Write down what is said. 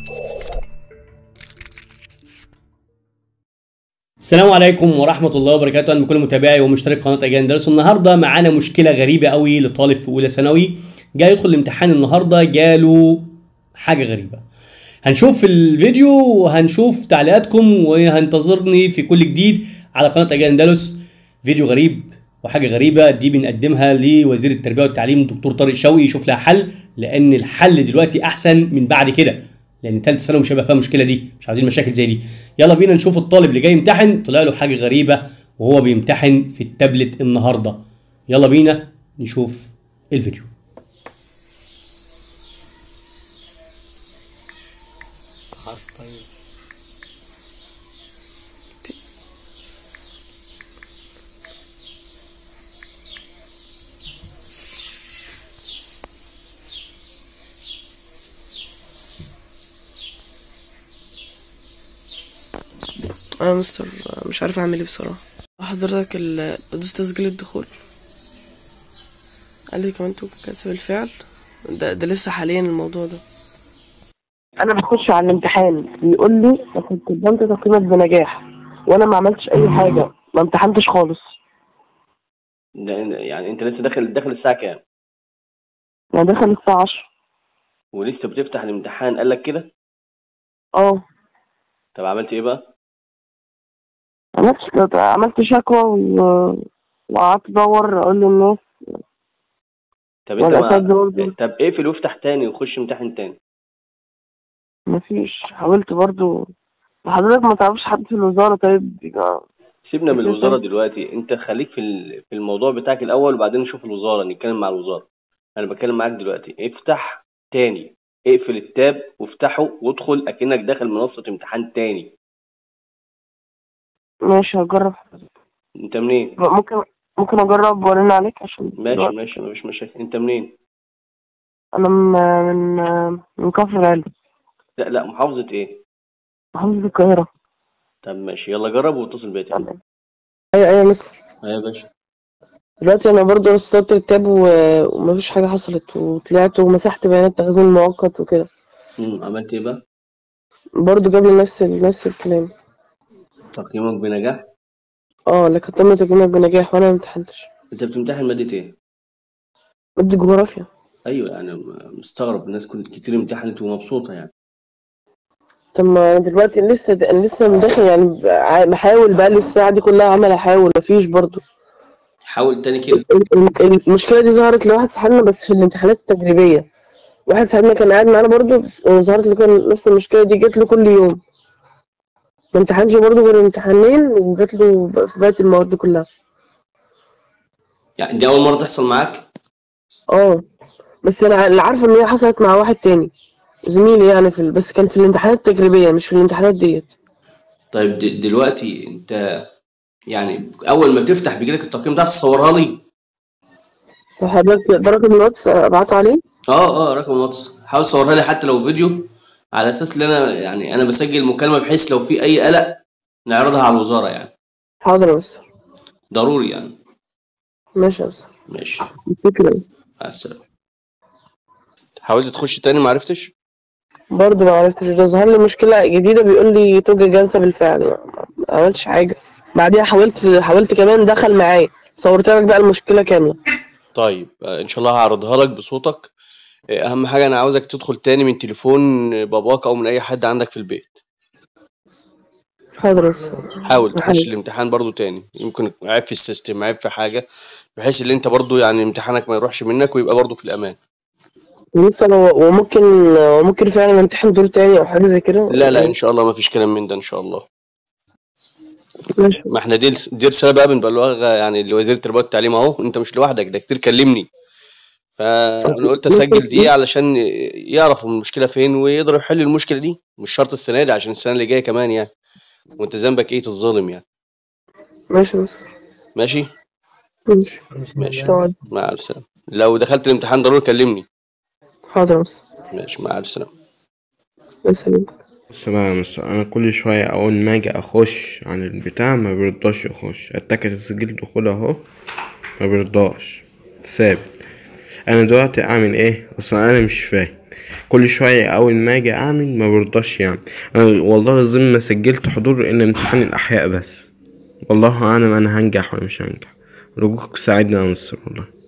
السلام عليكم ورحمة الله وبركاته أهلا بكل متابعي ومشترك قناة أجيال درس النهاردة معانا مشكلة غريبة قوي لطالب في أولى ثانوي جاي يدخل الامتحان النهاردة جاله حاجة غريبة هنشوف الفيديو وهنشوف تعليقاتكم وهنتظرني في كل جديد على قناة أجيال اندلس فيديو غريب وحاجة غريبة دي بنقدمها لوزير التربية والتعليم الدكتور طارق شوقي يشوف لها حل لأن الحل دلوقتي أحسن من بعد كده لان ثالثه ثانوي مش هيبقى فيها المشكله دي مش عايزين مشاكل زي دي يلا بينا نشوف الطالب اللي جاي يمتحن طلع له حاجه غريبه وهو بيمتحن في التابلت النهارده يلا بينا نشوف الفيديو حرف طيب انا يا مستر مش عارف اعمل ايه بصراحه حضرتك ال- بدوس تسجيل الدخول قال لي كمان انتوا كاتب الفعل ده, ده لسه حاليا الموضوع ده انا بخش على الامتحان بيقول لي كنت قدمت تقييمك بنجاح وانا ما عملتش اي حاجه ما امتحنتش خالص ده- يعني انت لسه داخل داخل الساعه كام انا داخل الساعه 10 ولسه بتفتح الامتحان قال لك كده اه طب عملت ايه بقى عملت عملت شكوى و- وقعدت ادور اقول للناس طب انت والاساتذه ما... برضه طب اقفل وافتح تاني وخش امتحن تاني مفيش حاولت برضه حضرتك ما تعرفش حد في الوزاره طيب يبقى سيبنا من لسه. الوزاره دلوقتي انت خليك في ال- في الموضوع بتاعك الاول وبعدين نشوف الوزاره نتكلم مع الوزاره انا بتكلم معاك دلوقتي افتح تاني اقفل التاب وافتحه وادخل اكنك داخل منصه امتحان تاني ماشي هجرب انت منين ممكن ممكن اجرب وارن عليك عشان ماشي دلوقتي. ماشي مفيش مشاكل انت منين انا من من من كفر العلم لا لا محافظه ايه محافظة القاهرة طب ماشي يلا جرب واتصل بيا تاني ايوه ايوه مستر ايوه يا باشا دلوقتي انا برضه رصدت التاب و- ومفيش حاجة حصلت وطلعت ومسحت بيانات تخزين مؤقت وكده امم عملت ايه بقى برضه جاب لي نفس ال- نفس الكلام تقييمك بنجاح اه لكن تم تقييمك بنجاح وانا مامتحنتش انت بتمتحن ماده ايه مادة جغرافيا ايوه يعني مستغرب الناس كل كتير امتحنت ومبسوطه يعني طب ما أنا دلوقتي لسه انا لسه داخل يعني ع- بحاول بقى لي الساعة دي كلها عمال احاول مفيش برضه حاول تاني كده ال- ال- المشكلة دي ظهرت لواحد صاحبنا بس في الامتحانات التجريبية واحد صاحبنا كان قاعد معانا برضه بس وظهرت له كان نفس المشكلة دي جات له كل يوم ما امتحنش برضه غير امتحانين وجات له ب- في بقية المواد دي كلها يعني دي اول مره تحصل معاك اه بس انا اللي عارفة ان هي حصلت مع واحد تاني زميلي يعني في ال... بس كان في الامتحانات التجريبية مش في الامتحانات ديت طيب د- دلوقتي انت يعني اول ما بتفتح بيجيلك التقييم ده تصورها لي فحضرتك درجة من الواتس ابعته عليه اه اه رقم الواتس حاول تصورها لي حتى لو فيديو على اساس ان انا يعني انا بسجل مكالمه بحيث لو في اي قلق نعرضها على الوزاره يعني حاضر يا مستر ضروري يعني ماشي يا مستر ماشي الفكرة ايه مع السلامه حاولت تخش تاني ما عرفتش برضه ما عرفتش ده ظهر لي مشكلة جديدة بيقول لي توجد جلسة بالفعل ما ما عملتش حاجة بعديها حاولت حاولت كمان دخل معايا صورت لك بقى المشكلة كاملة طيب آه، ان شاء الله هعرضها لك بصوتك آه، اهم حاجه انا عاوزك تدخل تاني من تليفون باباك او من اي حد عندك في البيت حاضر يا مستر حاول تخش حاضر. الامتحان برضو تاني يمكن يكون عيب في السيستم عيب في حاجه بحيث ان انت برضو يعني امتحانك ما يروحش منك ويبقى برضو في الامان لسه لو وممكن وممكن فعلا امتحن دور تاني او حاجة زي كده لا لا ان شاء الله ما فيش كلام من ده ان شاء الله ماشي ما احنا دي دي رساله بقى بنبلغها يعني لوزير التربيه والتعليم اهو انت مش لوحدك ده كتير كلمني فانا قلت اسجل دي علشان يعرفوا المشكله فين ويقدروا يحلوا المشكله دي مش شرط السنه دي عشان السنه اللي جايه كمان يعني وانت ذنبك ايه تتظلم يعني ماشي يا مستر ماشي ماشي ماشي السلام عليكم. مع الف سلامه لو دخلت الامتحان ضروري كلمني حاضر يا مستر ماشي مع الف سلامه سلام بص بقى يا مستر انا كل شويه اول ما اجي اخش عن البتاع ما بيرضاش يخش اتاكد تسجيل دخول اهو ما بيرضاش ثابت انا دلوقتي اعمل ايه اصلا انا مش فاهم كل شوية اول ما اجي اعمل ما برضاش يعني انا والله العظيم ما سجلت حضور الا امتحان الاحياء بس والله اعلم انا هنجح ولا مش هنجح رجوك ساعدني يا مصر والله